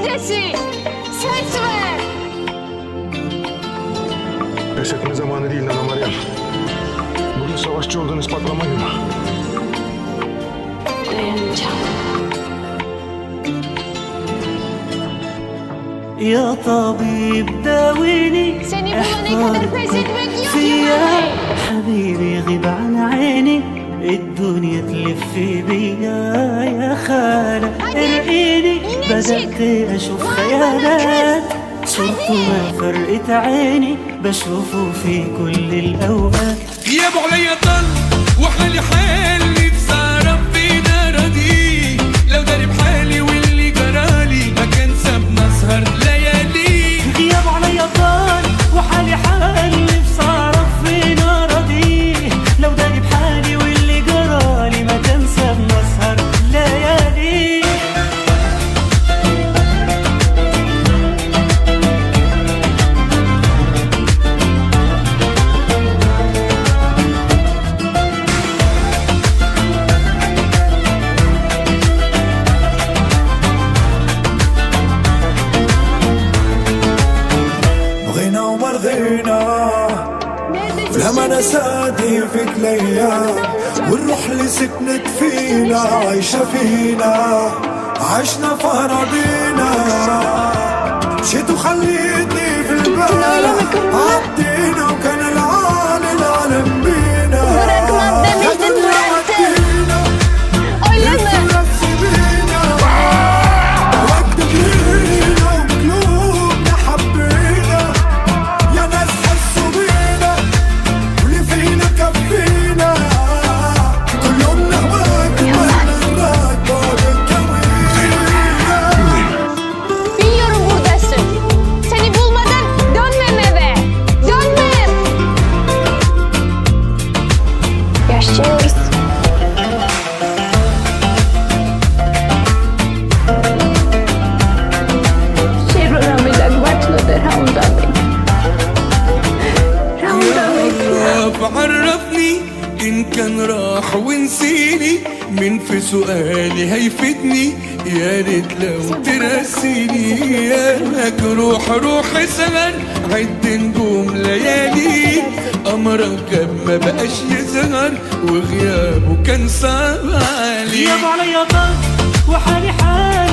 kesin. Söz ver. Pes etme zamanı değil Nana Meryem. Bugün savaşçı olduğunu ispatlama günü. Dayanacağım. يا طبيب داويني Seni bulana kadar pes etmek yok فيا Yaman. حبيبي غيب عن عيني الدنيا تلف بيا يا خالة هدي، ارقيني ينشك. بدأت أشوف وأنا خيالات بكس. صرت هدي. ما فرقت عيني بشوفه في كل الأوقات غيابه عليا طل وحالي حالي بسهرب في نارتي لو داري بحالي واللي جرالي ما كان سابنا سهر ليالي غياب عليا طال وحالي حالي بصرف في نارضي لو داني بحالي واللي جرالي ما تنسى بنسهر ليالي بغينا وما رضينا Neredesin لما şimdi? نسادي فيك الايام والروح اللي سكنت فينا عايشة فينا عشنا في اراضينا مشيت وخليتني في البال عدينا وكان العالي العالم بينا Bırakmam demiştin, يا دنيا bıraktın. عدينا Öyle mi? نفسي بينا وقت بينا وقلوبنا حبينا يا ناس حسوا بينا واللي فينا كفينا كل يوم نهواك واحنا نراك بعد الكوينا Biliyorum buradasın. Seni bulmadan dönmem eve. Dönmem. Yaşıyoruz. شعر رامي بعت له راوند ابيك راوند ابيك فعرفني إن كان راح ونسيني من في سؤالي هيفيدني يا ريت لو ترسيني يا مجروح روح سهر عد نجوم ليالي أمرك جاب ما بقاش يظهر وغيابه كان صعب علي غياب عليا طال وحالي حالي